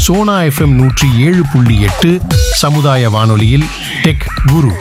Sona FM நூற்றி ஏழு புள்ளி எட்டு சமுதாய வானொலியில் டெக் குரு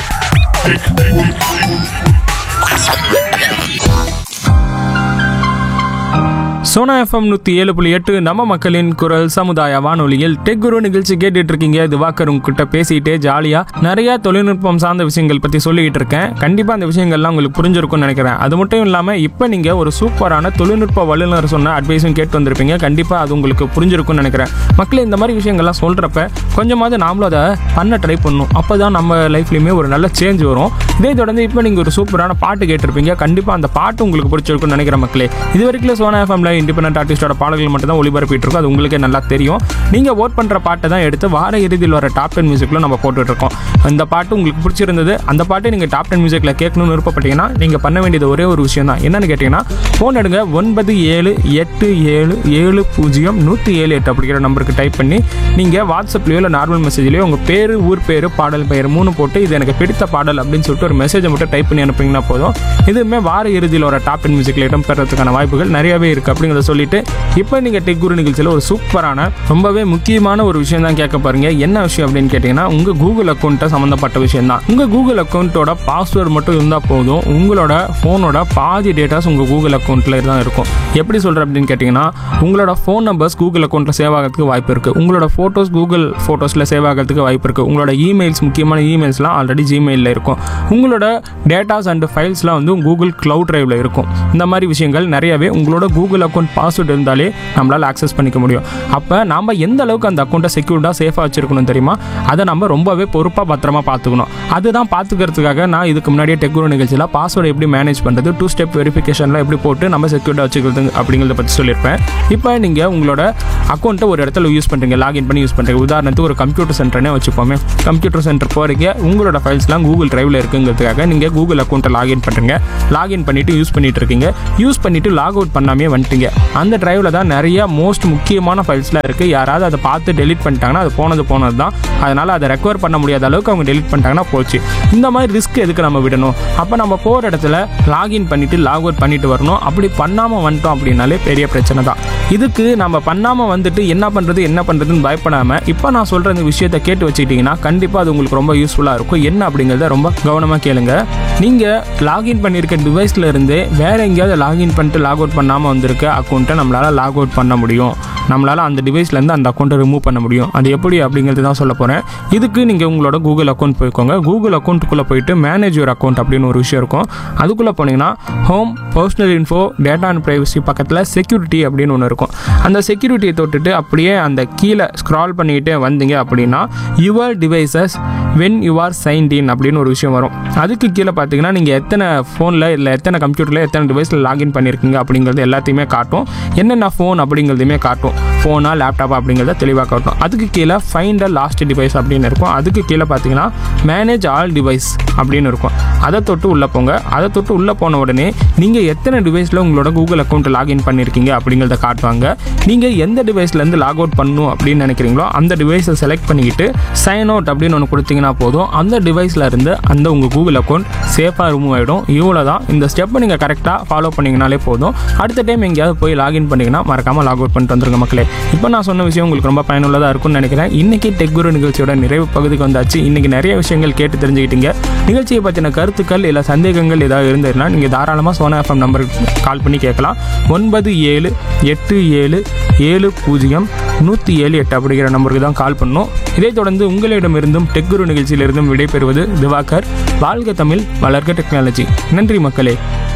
சோனா எஃப்எம் நூற்றி ஏழு புள்ளி எட்டு நம்ம மக்களின் குரல் சமுதாய வானொலியில் டெக் குரு நிகழ்ச்சி கேட்டுட்டு இருக்கீங்க திவாகர் உங்ககிட்ட பேசிட்டே ஜாலியாக நிறைய தொழில்நுட்பம் சார்ந்த விஷயங்கள் பற்றி சொல்லிக்கிட்டு இருக்கேன் கண்டிப்பாக அந்த விஷயங்கள்லாம் உங்களுக்கு புரிஞ்சிருக்கும்னு நினைக்கிறேன் அது மட்டும் இல்லாமல் இப்போ நீங்கள் ஒரு சூப்பரான தொழில்நுட்ப வல்லுநர் சொன்ன அட்வைஸும் கேட்டு வந்திருப்பீங்க கண்டிப்பாக அது உங்களுக்கு புரிஞ்சிருக்கும்னு நினைக்கிறேன் மக்களே இந்த மாதிரி விஷயங்கள்லாம் சொல்கிறப்ப கொஞ்சமாவது நாமளும் அதை பண்ண ட்ரை பண்ணணும் அப்போ தான் நம்ம லைஃப்லையுமே ஒரு நல்ல சேஞ்ச் வரும் இதே தொடர்ந்து இப்போ நீங்கள் ஒரு சூப்பரான பாட்டு கேட்டிருப்பீங்க கண்டிப்பாக அந்த பாட்டு உங்களுக்கு பிடிச்சிருக்கும்னு நினைக்கிற மக்களே இது வரைக்கும் சோனா எஃப்எம்ல இண்டிபெண்டன்ட் ஆர்டிஸ்டோட பாடல்கள் மட்டும் தான் ஒளிபரப்பிட்டு இருக்கோம் அது உங்களுக்கே நல்லா தெரியும் நீங்கள் ஓட் பண்ணுற பாட்டை தான் எடுத்து வார இறுதியில் வர டாப் டென் மியூசிக்கில் நம்ம போட்டுட்டு இருக்கோம் அந்த பாட்டு உங்களுக்கு பிடிச்சிருந்தது அந்த பாட்டை நீங்கள் டாப் டென் மியூசிக்கில் கேட்கணும்னு விருப்பப்பட்டீங்கன்னா நீங்கள் பண்ண வேண்டியது ஒரே ஒரு விஷயம் தான் என்னன்னு கேட்டிங்கன்னா ஃபோன் எடுங்க ஒன்பது ஏழு எட்டு ஏழு ஏழு பூஜ்ஜியம் நூற்றி ஏழு எட்டு அப்படிங்கிற நம்பருக்கு டைப் பண்ணி நீங்கள் வாட்ஸ்அப்லேயோ இல்லை நார்மல் மெசேஜ்லேயோ உங்கள் பேர் ஊர் பேர் பாடல் பெயர் மூணு போட்டு இது எனக்கு பிடித்த பாடல் அப்படின்னு சொல்லிட்டு ஒரு மெசேஜை மட்டும் டைப் பண்ணி அனுப்புனீங்கன்னா போதும் இதுவுமே வார இறுதியில் வர டாப் டென் மியூசிக்கில் இடம் பெறதுக்கான வாய்ப்புகள் நிறையவே இருக்குது அப்படிங்கிறத சொல்லிட்டு இப்போ நீங்கள் டெக் குரு நிகழ்ச்சியில் ஒரு சூப்பரான ரொம்பவே முக்கியமான ஒரு விஷயம் தான் கேட்க பாருங்க என்ன விஷயம் அப்படின்னு கேட்டிங்கன்னா உங்கள் கூகுள் அக்கௌண்ட்டை சம்மந்தப்பட்ட விஷயம் தான் உங்கள் கூகுள் அக்கௌண்ட்டோட பாஸ்வேர்டு மட்டும் இருந்தால் போதும் உங்களோட ஃபோனோட பாதி டேட்டாஸ் உங்கள் கூகுள் அக்கௌண்ட்டில் தான் இருக்கும் எப்படி சொல்கிறேன் அப்படின்னு கேட்டிங்கன்னா உங்களோட ஃபோன் நம்பர்ஸ் கூகுள் அக்கௌண்ட்டில் சேவ் ஆகிறதுக்கு வாய்ப்பு இருக்குது உங்களோட ஃபோட்டோஸ் கூகுள் ஃபோட்டோஸில் சேவ் ஆகிறதுக்கு வாய்ப்பு இருக்குது உங்களோட இமெயில்ஸ் முக்கியமான இமெயில்ஸ்லாம் ஆல்ரெடி ஜிமெயிலில் இருக்கும் உங்களோட டேட்டாஸ் அண்ட் ஃபைல்ஸ்லாம் வந்து கூகுள் க்ளவுட் ட்ரைவில் இருக்கும் இந்த மாதிரி விஷயங்கள் நிறையவே உங்களோட கூகுள் அக்கௌண்ட் பாஸ்வேர்டு இருந்தாலே நம்மளால் ஆக்சஸ் பண்ணிக்க முடியும் அப்போ நாம் எந்த அளவுக்கு அந்த அக்கௌண்ட்டை செக்யூர்டாக சேஃபாக வச்சிருக்கணும் தெரியுமா அதை நம்ம ரொம்பவே பொறுப்பாக பத்திரமா பார்த்துக்கணும் அதுதான் பார்த்துக்கிறதுக்காக நான் இதுக்கு முன்னாடியே டெக்குரோ நிகழ்ச்சியில் பாஸ்வேர்டு எப்படி மேனேஜ் பண்ணுறது டூ ஸ்டெப் வெரிஃபிகேஷனில் எப்படி போட்டு நம்ம செக்யூர்டாக வச்சுக்கிறது அப்படிங்கிறத பற்றி சொல்லியிருப்பேன் இப்போ நீங்கள் உங்களோட அக்கௌண்ட்டை ஒரு இடத்துல யூஸ் பண்ணுறீங்க லாகின் பண்ணி யூஸ் பண்ணுறீங்க உதாரணத்துக்கு ஒரு கம்ப்யூட்டர் சென்டர்னே வச்சுப்போமே கம்ப்யூட்டர் சென்டர் போகிறீங்க உங்களோட ஃபைல்ஸ்லாம் கூகுள் டிரைவில் இருக்குங்கிறதுக்காக நீங்கள் கூகுள் அக்கௌண்ட்டை லாகின் பண்ணுறீங்க லாகின் பண்ணிவிட்டு யூஸ் பண்ணிட்டு இருக்கீங்க யூஸ் பண்ணிவிட்டு லாக் அவுட் பண்ணாமே வந்துட்டீங்க அந்த டிரைவில் தான் நிறைய மோஸ்ட் முக்கியமான ஃபைல்ஸ்லாம் இருக்குது யாராவது அதை பார்த்து டெலிட் பண்ணிட்டாங்கன்னா அது போனது போனது தான் அதனால் அதை ரெக்கவர் பண்ண முடியாத அளவுக்கு அவங்க டெலிட் பண்ணிட்டாங்கன்னா போச்சு இந்த மாதிரி ரிஸ்க் எதுக்கு நம்ம விடணும் அப்போ நம்ம போகிற இடத்துல லாகின் பண்ணிவிட்டு லாக் அவுட் பண்ணிட்டு வரணும் அப்படி பண்ணாமல் வந்துட்டோம் அப்படின்னாலே பெரிய பிரச்சனை தான் இதுக்கு நம்ம பண்ணாமல் வந்துட்டு என்ன பண்ணுறது என்ன பண்ணுறதுன்னு பயப்படாமல் இப்போ நான் சொல்கிற இந்த விஷயத்தை கேட்டு வச்சுக்கிட்டிங்கன்னா கண்டிப்பாக அது உங்களுக்கு ரொம்ப யூஸ்ஃபுல்லாக இருக்கும் என்ன அப்படிங்கிறத ரொம்ப கவனமாக கேளுங்க நீங்கள் லாகின் பண்ணியிருக்க டிவைஸில் இருந்து வேற எங்கேயாவது லாகின் பண்ணிட்டு லாக் அவுட் பண்ணாமல் வந்திருக்க அக்கௌண்ட்டை நம்மளால் லாக் அவுட் பண்ண முடியும் நம்மளால் அந்த டிவைஸ்லேருந்து அந்த அக்கௌண்ட்டை ரிமூவ் பண்ண முடியும் அது எப்படி அப்படிங்கிறது தான் சொல்ல போகிறேன் இதுக்கு நீங்கள் உங்களோட கூகுள் அக்கௌண்ட் போய்க்கோங்க கூகுள் அக்கௌண்ட்டுக்குள்ளே போயிட்டு மேனேஜ் யுவர் அக்கௌண்ட் அப்படின்னு ஒரு விஷயம் இருக்கும் அதுக்குள்ளே போனீங்கன்னா home personal info data and privacy பக்கத்தில் செக்யூரிட்டி அப்படின்னு ஒன்று இருக்கும் அந்த செக்யூரிட்டியை தொட்டுட்டு அப்படியே அந்த கீழே ஸ்க்ரால் பண்ணிக்கிட்டே வந்தீங்க அப்படின்னா your devices when you are signed in அப்படின்னு ஒரு விஷயம் வரும் அதுக்கு கீழே பார்த்தீங்கன்னா நீங்கள் எத்தனை ஃபோனில் இல்லை எத்தனை கம்ப்யூட்டரில் எத்தனை டிவைஸில் லாகின் பண்ணியிருக்கீங்க அப்படிங்கிறது எல்லாத்தையுமே காட்டும் என்னென்ன ஃபோன் அப்படிங்கிறதையுமே காட்டும் ஃபோனா லேப்டாப்பா அப்படிங்கிறத தெளிவாக காட்டும் அதுக்கு கீழே ஃபைண்ட் அ லாஸ்ட் டிவைஸ் அப்படின்னு இருக்கும் அதுக்கு கீழே பார்த்தீங்கன்னா மேனேஜ் ஆல் டிவைஸ் அப்படின்னு இருக்கும் அதை தொட்டு உள்ளே போங்க அதை தொட்டு உள்ளே போன உடனே நீங்கள் எத்தனை டிவைஸில் உங்களோட கூகுள் அக்கௌண்ட்டை லாகின் பண்ணியிருக்கீங்க அப்படிங்கிறத காட்டுவாங்க நீங்கள் எந்த டிவைஸ்லேருந்து லாக் அவுட் பண்ணணும் அப்படின்னு நினைக்கிறீங்களோ அந்த டிவைஸை செலக்ட் பண்ணிக்கிட்டு சைன் அவுட் அப்படின்னு ஒன்று கொடுத்தீங்கன்னா போதும் அந்த டிவைஸில் இருந்து அந்த உங்கள் கூகுள் அக்கௌண்ட் சேஃபாக ரிமூவ் ஆகிடும் இவ்வளோ தான் இந்த ஸ்டெப்பை நீங்கள் கரெக்டாக ஃபாலோ பண்ணிங்கனாலே போதும் அடுத்த டைம் எங்கேயாவது போய் லாகின் பண்ணிங்கன்னா மறக்காமல் லாக் அவுட் பண்ணிட்டு வந்துருங்க மக்களே இப்போ நான் சொன்ன விஷயம் உங்களுக்கு ரொம்ப பயனுள்ளதாக இருக்கும்னு நினைக்கிறேன் இன்றைக்கி டெக் குரு நிகழ்ச்சியோட நிறைவு பகுதிக்கு வந்தாச்சு இன்றைக்கி நிறைய விஷயங்கள் கேட்டு தெரிஞ்சுக்கிட்டீங்க நிகழ்ச்சியை பற்றின கருத்துக்கள் இல்லை சந்தேகங்கள் ஏதாவது இருந்ததுன்னா நீங்கள் தாராளமாக சோனா எஃப்எம் நம்பருக்கு கால் பண்ணி கேட்கலாம் ஒன்பது ஏழு எட்டு ஏழு ஏழு பூஜ்ஜியம் நூற்றி ஏழு எட்டு அப்படிங்கிற நம்பருக்கு தான் கால் பண்ணணும் இதைத் தொடர்ந்து உங்களிடமிருந்தும் டெக் குரு நிகழ்ச்சியிலிருந்தும் விடைபெறுவது திவாகர் வாழ்க தமிழ் வளர்க டெக்னாலஜி நன்றி மக்களே